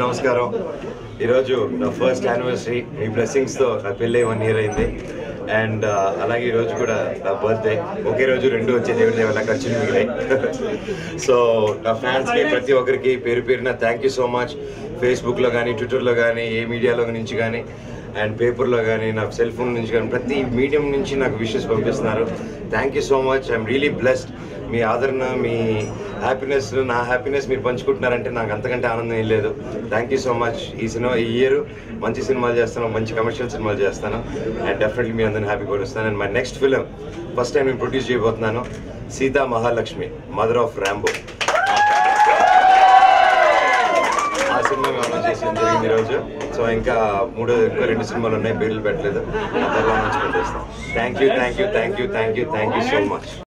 నమస్కారం ఈరోజు నా ఫస్ట్ యానివర్సరీ మీ బ్లెస్సింగ్స్తో నా పెళ్ళి వన్ ఇయర్ అయింది అండ్ అలాగే ఈరోజు కూడా నా బర్త్డే ఒకే రోజు రెండు వచ్చే దేవుడి దేవల్ల ఖర్చులు మిగిలాయి సో నా ఫ్యాన్స్కి ప్రతి ఒక్కరికి పేరు పేరున థ్యాంక్ యూ సో మచ్ ఫేస్బుక్లో కానీ ట్విట్టర్లో కానీ ఏ మీడియాలో నుంచి కానీ అండ్ పేపర్లో కానీ నా సెల్ ఫోన్ నుంచి కానీ ప్రతి మీడియం నుంచి నాకు విషెస్ పంపిస్తున్నారు thank you so much I'm really blessed మీ ఆదరణ మీ హ్యాపీనెస్ నా హ్యాపీనెస్ మీరు పంచుకుంటున్నారంటే నాకు అంతకంటే ఆనందం ఏం లేదు థ్యాంక్ యూ సో మచ్ ఈ సినిమా ఈ ఇయర్ మంచి సినిమాలు చేస్తాను మంచి కమర్షియల్ సినిమాలు చేస్తాను అండ్ డెఫినెట్లీ మీ అందరిని హ్యాపీ పడుస్తాను and my next film first time నేను ప్రొడ్యూస్ చేయబోతున్నాను Sita Mahalakshmi mother of Rambo ఆ సినిమా మేము అనౌన్స్ చేసిన జరిగింది ఈరోజు సో ఇంకా మూడు ఇంకా రెండు సినిమాలు ఉన్నాయి పేర్లు పెట్టలేదు ఆ తర్వాత నుంచి పెట్టేస్తాం thank you thank you thank you thank you thank you so much